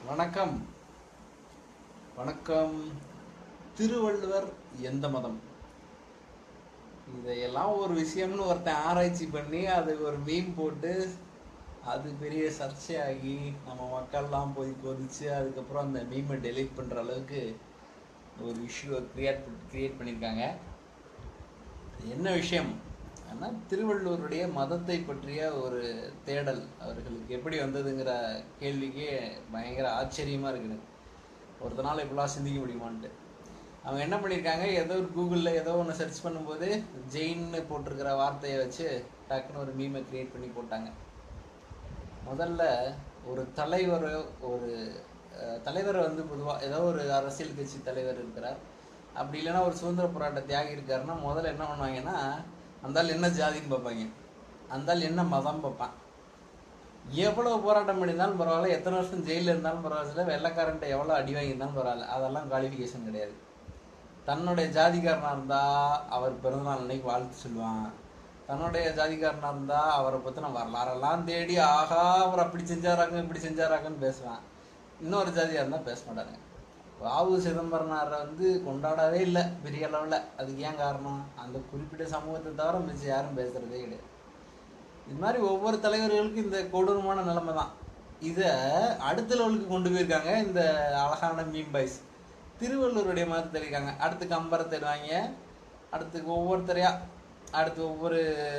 வணக்கம் வணக்கம் திருவள்ளுவர் எந்த மதம் இதையெல்லாம் ஒரு விஷயம்னு ஒருத்தன் ஆராய்ச்சி பண்ணி அது ஒரு மீம் போட்டு அது பெரிய சர்ச்சையாகி நம்ம மக்கள்லாம் போய் கொதிச்சு அதுக்கப்புறம் அந்த மீமை டெலீட் பண்ணுற அளவுக்கு ஒரு இஷ்யூவை கிரியேட் கிரியேட் பண்ணியிருக்காங்க என்ன விஷயம் ஆனால் திருவள்ளுவருடைய மதத்தை பற்றிய ஒரு தேடல் அவர்களுக்கு எப்படி வந்ததுங்கிற கேள்விக்கே பயங்கர ஆச்சரியமாக இருக்குது ஒருத்தனால இப்படிலாம் சிந்திக்க முடியுமான்ட்டு அவங்க என்ன பண்ணியிருக்காங்க ஏதோ ஒரு கூகுளில் ஏதோ ஒன்று சர்ச் பண்ணும்போது ஜெயின்னு போட்டிருக்கிற வார்த்தையை வச்சு டக்குன்னு ஒரு மீமை கிரியேட் பண்ணி போட்டாங்க முதல்ல ஒரு தலைவர் ஒரு அஹ், தலைவர் வந்து பொதுவாக ஏதோ ஒரு அரசியல் கட்சி தலைவர் இருக்கிறார் அப்படி இல்லைன்னா ஒரு சுதந்திர போராட்ட தியாகி இருக்காருன்னா முதல்ல என்ன பண்ணுவாங்கன்னா அந்த ஆள் என்ன ஜாதின்னு பார்ப்பாங்க அந்த ஆள் என்ன மதம் பார்ப்பான் எவ்வளவு போராட்டம் பண்ணியிருந்தாலும் பரவாயில்ல எத்தனை வருஷம் ஜெயிலில் இருந்தாலும் பரவாயில்ல வெள்ளைக்காரன்ட்ட எவ்வளோ அடி வாங்கியிருந்தாலும் பரவாயில்ல அதெல்லாம் குவாலிஃபிகேஷன் கிடையாது தன்னுடைய ஜாதிக்காரனா இருந்தா அவர் பிறந்தநாள் அன்னைக்கு வாழ்த்து சொல்லுவான் தன்னுடைய ஜாதிக்காரனா இருந்தா அவரை பத்தின வரலாறெல்லாம் தேடி ஆகா அவர் அப்படி செஞ்சாராங்க இப்படி செஞ்சாராங்கன்னு பேசுவான் இன்னொரு ஜாதியா இருந்தா பேச மாட்டாங்க வாவு சிதம்பரனாரை வந்து கொண்டாடவே இல்லை பெரிய அளவில் அதுக்கு ஏன் காரணம் அந்த குறிப்பிட்ட சமூகத்தை தவிர மிச்சம் யாரும் பேசுறதே கிடையாது இது மாதிரி ஒவ்வொரு தலைவர்களுக்கும் இந்த கொடூரமான நிலைமை தான் இதை அடுத்த லெவலுக்கு கொண்டு போயிருக்காங்க இந்த அழகான மீம் பாய்ஸ் திருவள்ளுவருடைய மாதிரி தெரிவிக்காங்க அடுத்து கம்பரை தருவாங்க அடுத்து ஒவ்வொருத்தரையா அடுத்து ஒவ்வொரு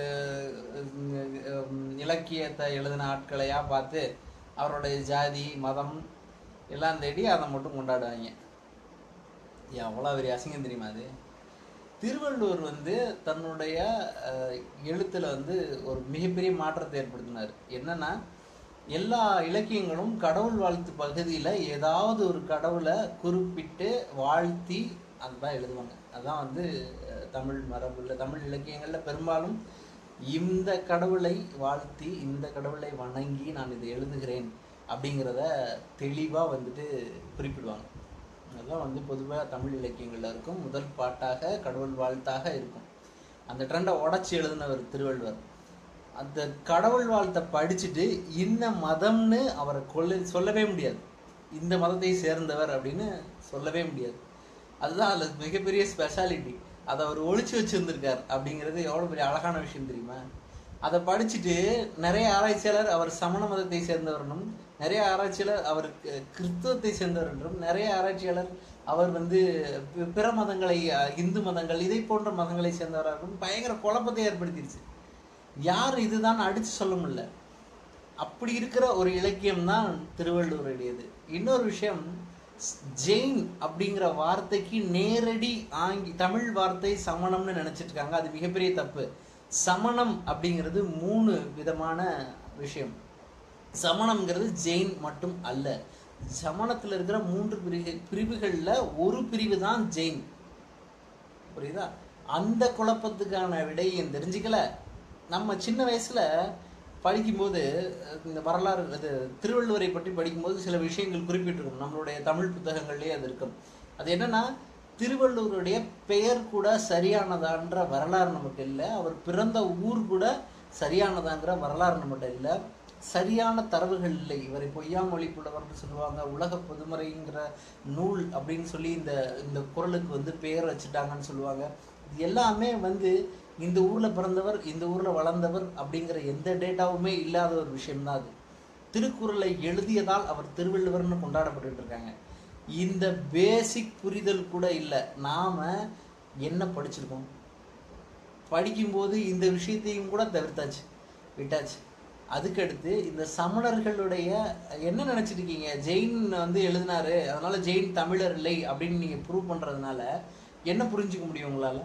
உம், இலக்கியத்தை எழுதின ஆட்களையா பார்த்து அவருடைய ஜாதி மதம் எல்லாம் தேடி அதை மட்டும் கொண்டாடுவாங்க எவ்வளோ பெரிய அசிங்கம் தெரியுமா அது திருவள்ளுவர் வந்து தன்னுடைய அஹ், எழுத்துல வந்து ஒரு மிகப்பெரிய மாற்றத்தை ஏற்படுத்தினார் என்னன்னா எல்லா இலக்கியங்களும் கடவுள் வாழ்த்து பகுதியில ஏதாவது ஒரு கடவுளை குறிப்பிட்டு வாழ்த்தி அதுதான் எழுதுவாங்க அதான் வந்து அஹ், தமிழ் மரபுல தமிழ் இலக்கியங்கள்ல பெரும்பாலும் இந்த கடவுளை வாழ்த்தி இந்த கடவுளை வணங்கி நான் இதை எழுதுகிறேன் அப்படிங்கிறத தெளிவா வந்துட்டு குறிப்பிடுவாங்க அதெல்லாம் வந்து பொதுவாக தமிழ் இலக்கியங்கள்ல இருக்கும் முதல் பாட்டாக கடவுள் வாழ்த்தாக இருக்கும் அந்த ட்ரெண்டை உடச்சி எழுதினவர் திருவள்ளுவர் அந்த கடவுள் வாழ்த்தை படிச்சுட்டு இன்ன மதம்னு அவரை கொல்ல சொல்லவே முடியாது இந்த மதத்தை சேர்ந்தவர் அப்படின்னு சொல்லவே முடியாது அதுதான் அதில் மிகப்பெரிய ஸ்பெஷாலிட்டி அதை அவர் ஒழிச்சு வச்சிருந்திருக்கார் அப்படிங்கிறது எவ்வளோ பெரிய அழகான விஷயம் தெரியுமா அதை படிச்சுட்டு நிறைய ஆராய்ச்சியாளர் அவர் சமண மதத்தை சேர்ந்தவர் நிறைய ஆராய்ச்சியாளர் அவர் க- கிறிஸ்துவத்தை சேர்ந்தவர் என்றும் நிறைய ஆராய்ச்சியாளர் அவர் வந்து பி- பிற மதங்களை அஹ், இந்து மதங்கள் இதை போன்ற மதங்களை சேர்ந்தவராகவும் பயங்கர குழப்பத்தை ஏற்படுத்திடுச்சு யார் இதுதான் அடிச்சு சொல்ல முடியல அப்படி இருக்கிற ஒரு இலக்கியம் தான் திருவள்ளுவருடையது இன்னொரு விஷயம் ஸ்- ஜெயின் அப்படிங்கிற வார்த்தைக்கு நேரடி ஆங்கி தமிழ் வார்த்தை சமணம்னு நினைச்சிட்டு இருக்காங்க அது மிகப்பெரிய தப்பு சமணம் அப்படிங்கிறது மூணு விதமான விஷயம் சமணம்ங்கிறது ஜெயின் மட்டும் அல்ல சமணத்துல இருக்கிற மூன்று பிரிவு பிரிவுகள்ல ஒரு பிரிவு தான் ஜெயின் புரியுதா அந்த குழப்பத்துக்கான விடையை தெரிஞ்சுக்கல நம்ம சின்ன வயசுல படிக்கும்போது அஹ், இந்த வரலாறு இது திருவள்ளுவரை பற்றி படிக்கும்போது சில விஷயங்கள் குறிப்பிட்டிருக்கும் நம்மளுடைய தமிழ் புத்தகங்கள்லேயே அது இருக்கும் அது என்னன்னா திருவள்ளுவருடைய பெயர் கூட சரியானதான்ற வரலாறு நமக்கு இல்லை அவர் பிறந்த ஊர் கூட சரியானதாங்கிற வரலாறு நம்மகிட்ட இல்லை சரியான தரவுகள் இல்லை இவரை பொய்யா மொழி புலவர்னு சொல்லுவாங்க உலக பொதுமறைங்கிற நூல் அப்படின்னு சொல்லி இந்த இந்த குறளுக்கு வந்து பெயர் வச்சுட்டாங்கன்னு சொல்லுவாங்க இது எல்லாமே வந்து இந்த ஊர்ல பிறந்தவர் இந்த ஊர்ல வளர்ந்தவர் அப்படிங்கிற எந்த டேட்டாவுமே இல்லாத ஒரு விஷயம்தான் அது திருக்குறளை எழுதியதால் அவர் திருவள்ளுவர்னு கொண்டாடப்பட்டுட்டு இருக்காங்க இந்த பேசிக் புரிதல் கூட இல்லை நாம என்ன படிச்சிருக்கோம் படிக்கும்போது இந்த விஷயத்தையும் கூட தவிர்த்தாச்சு விட்டாச்சு அதுக்கடுத்து இந்த சமணர்களுடைய என்ன நினைச்சிட்டு இருக்கீங்க ஜெயின் வந்து எழுதினாரு அதனால ஜெயின் தமிழர் இல்லை அப்படின்னு நீங்க ப்ரூவ் பண்றதுனால என்ன புரிஞ்சுக்க முடியும் உங்களால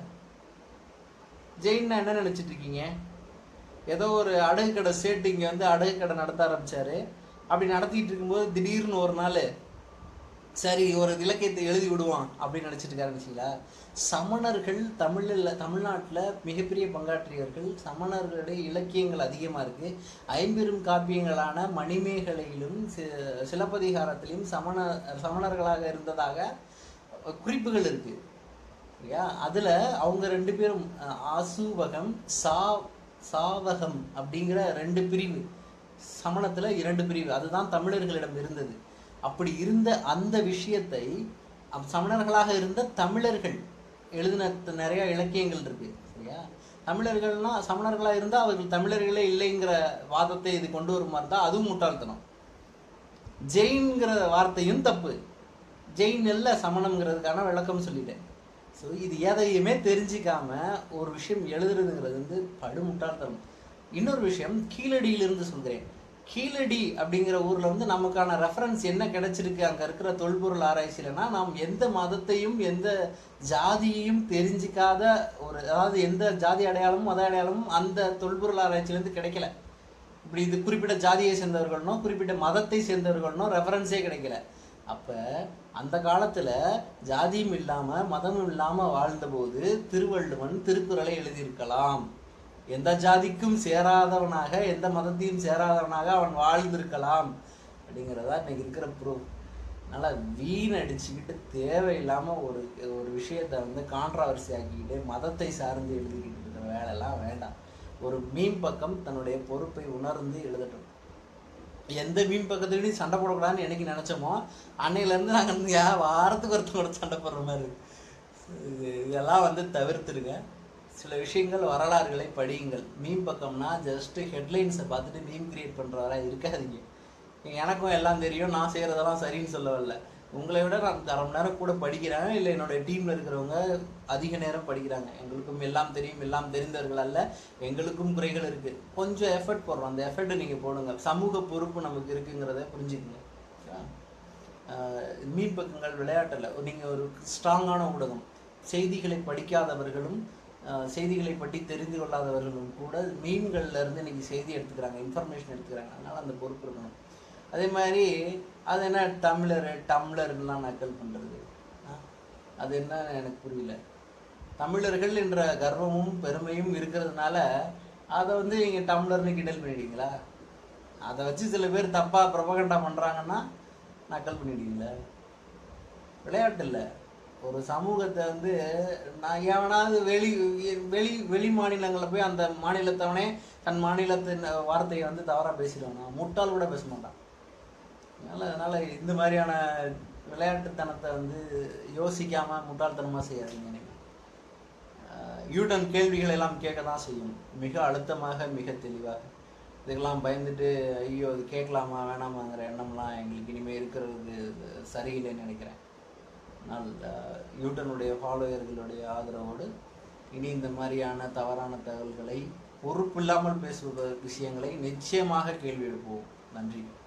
ஜெயின்னா என்ன நினைச்சிட்டு இருக்கீங்க ஏதோ ஒரு அடகு கடை சேட்டு இங்க வந்து அடகு கடை நடத்த ஆரம்பிச்சாரு அப்படி நடத்திட்டு இருக்கும்போது திடீர்னு ஒரு நாள் சரி ஒரு இலக்கியத்தை எழுதி விடுவான் அப்படின்னு நினைச்சிட்டு இருக்காருங்களா சமணர்கள் தமிழில் தமிழ்நாட்டில் மிகப்பெரிய பங்காற்றியவர்கள் சமணர்களுடைய இலக்கியங்கள் அதிகமாக இருக்கு ஐம்பெரும் காப்பியங்களான மணிமேகலையிலும் சி- சிலப்பதிகாரத்திலும் சமண சமணர்களாக இருந்ததாக குறிப்புகள் இருக்கு சரியா அதுல அவங்க ரெண்டு பேரும் அஹ், ஆசுவகம் சா சாவகம் அப்படிங்கிற ரெண்டு பிரிவு சமணத்துல இரண்டு பிரிவு அதுதான் தமிழர்களிடம் இருந்தது அப்படி இருந்த அந்த விஷயத்தை அப் சமணர்களாக இருந்த தமிழர்கள் எழுதின த- நிறைய இலக்கியங்கள் இருக்கு சரியா தமிழர்கள்னா சமணர்களாக இருந்தால் அவர்கள் தமிழர்களே இல்லைங்கிற வாதத்தை இது கொண்டு வரும் மாதிரி தான் அதுவும் முட்டாள்தனம் ஜெயின்ங்கிற வார்த்தையும் தப்பு ஜெயின் இல்ல சமணம்ங்கிறதுக்கான விளக்கம் சொல்லிட்டேன் ஸோ இது எதையுமே தெரிஞ்சிக்காம ஒரு விஷயம் எழுதுறதுங்கிறது வந்து படு முட்டாள்தனம் இன்னொரு விஷயம் கீழடியிலிருந்து சொல்கிறேன் கீழடி அப்படிங்கிற ஊர்ல வந்து நமக்கான ரெஃபரன்ஸ் என்ன கிடைச்சிருக்கு அங்க இருக்கிற தொல்பொருள் ஆராய்ச்சியிலனா நாம் எந்த மதத்தையும் எந்த ஜாதியையும் தெரிஞ்சிக்காத ஒரு அதாவது எந்த ஜாதி அடையாளமும் மத அடையாளமும் அந்த தொல்பொருள் ஆராய்ச்சியிலேருந்து கிடைக்கல இப்படி இது குறிப்பிட்ட ஜாதியை சேர்ந்தவர்கள்னோ குறிப்பிட்ட மதத்தை சேர்ந்தவர்கள்னோ ரெஃபரன்ஸே கிடைக்கல அப்ப அந்த காலத்துல ஜாதியும் இல்லாம மதமும் இல்லாம வாழ்ந்தபோது திருவள்ளுவன் திருக்குறளை எழுதியிருக்கலாம் எந்த ஜாதிக்கும் சேராதவனாக எந்த மதத்தையும் சேராதவனாக அவன் வாழ்ந்திருக்கலாம் அப்படிங்கிறதா இன்னைக்கு இருக்கிற ப்ரூஃப் அதனால வீண் அடிச்சுக்கிட்டு தேவையில்லாம ஒரு ஒரு விஷயத்தை வந்து கான்ட்ராவர்சி ஆக்கிக்கிட்டு மதத்தை சார்ந்து எழுதிக்கிட்டு இருக்கிற வேலையெல்லாம் வேண்டாம் ஒரு மீன் பக்கம் தன்னுடைய பொறுப்பை உணர்ந்து எழுதட்டும் எந்த மீன் பக்கத்துலையும் சண்டை போடக்கூடாதுன்னு என்னைக்கு நினைச்சோமோ அன்னையிலேருந்து நாங்கள் வந்து யா வாரத்துக்கு ஒருத்தர் கூட சண்டை போடுற மாதிரி இருக்கு. இது இதெல்லாம் வந்து தவிர்த்துடுங்க சில விஷயங்கள் வரலாறுகளை படியுங்கள் மீன் பக்கம்னா ஜஸ்ட் ஹெட்லைன்ஸை பார்த்துட்டு மீன் கிரியேட் பண்ணுறவரா இருக்காதீங்க எனக்கும் எல்லாம் தெரியும் நான் செய்கிறதெல்லாம் சரின்னு சொல்ல வரல உங்களை விட நான் அரை மணி நேரம் கூட படிக்கிறேன் இல்லை என்னோட டீமில் இருக்கிறவங்க அதிக நேரம் படிக்கிறாங்க எங்களுக்கும் எல்லாம் தெரியும் எல்லாம் தெரிந்தவர்கள் அல்ல எங்களுக்கும் குறைகள் இருக்குது கொஞ்சம் எஃபர்ட் போடுறோம் அந்த எஃபர்ட்டை நீங்கள் போடுங்க சமூக பொறுப்பு நமக்கு இருக்குங்கிறத புரிஞ்சுக்கங்க ஓகேவா? ஆஹ் மீன் பக்கங்கள் விளையாட்டில் நீங்கள் ஒரு ஸ்ட்ராங்கான ஊடகம் செய்திகளை படிக்காதவர்களும் ஆஹ் செய்திகளை பற்றி தெரிந்து கொள்ளாதவர்களும் கூட மீன்கள்ல இருந்து இன்னைக்கு செய்தி எடுத்துக்கிறாங்க இன்ஃபர்மேஷன் எடுத்துக்கிறாங்க அதனால அந்த பொறுப்பு இருக்கணும் அதே மாதிரி அது என்ன தமிழர் டம்ளர்லாம் நக்கல் பண்ணுறது அது என்ன எனக்கு புரியல தமிழர்கள் என்ற கர்வமும் பெருமையும் இருக்கிறதுனால அதை வந்து நீங்கள் டம்ளர்னு கிண்டல் பண்ணிடுவீங்களா அதை வச்சு சில பேர் தப்பாக பிரபகண்டா பண்ணுறாங்கன்னா நக்கல் பண்ணிடுவீங்களா விளையாட்டு இல்லை ஒரு சமூகத்தை வந்து நான் எவனாவது வெளி வெளி வெளி மாநிலங்களில் போய் அந்த மாநிலத்தவனே தன் மாநிலத்தின் வார்த்தையை வந்து தவறாக பேசிடுவானா முட்டாள் கூட பேச மாட்டான் அதனால் அதனால் இந்த மாதிரியான விளையாட்டுத்தனத்தை வந்து யோசிக்காமல் முட்டாள்தனமாக செய்யாதீங்க நீங்கள் யூட்டன் கேள்விகள் எல்லாம் கேட்க தான் செய்யும் மிக அழுத்தமாக மிக தெளிவாக இதுக்கெல்லாம் பயந்துட்டு ஐயோ இது கேட்கலாமா வேணாமாங்கிற எண்ணம்லாம் எங்களுக்கு இனிமேல் இருக்கிறது சரியில்லைன்னு நினைக்கிறேன் ஆனால் யூட்டனுடைய ஃபாலோயர்களுடைய ஆதரவோடு இனி இந்த மாதிரியான தவறான தகவல்களை பொறுப்பில்லாமல் பேசுவ விஷயங்களை நிச்சயமாக கேள்வி எழுப்புவோம் நன்றி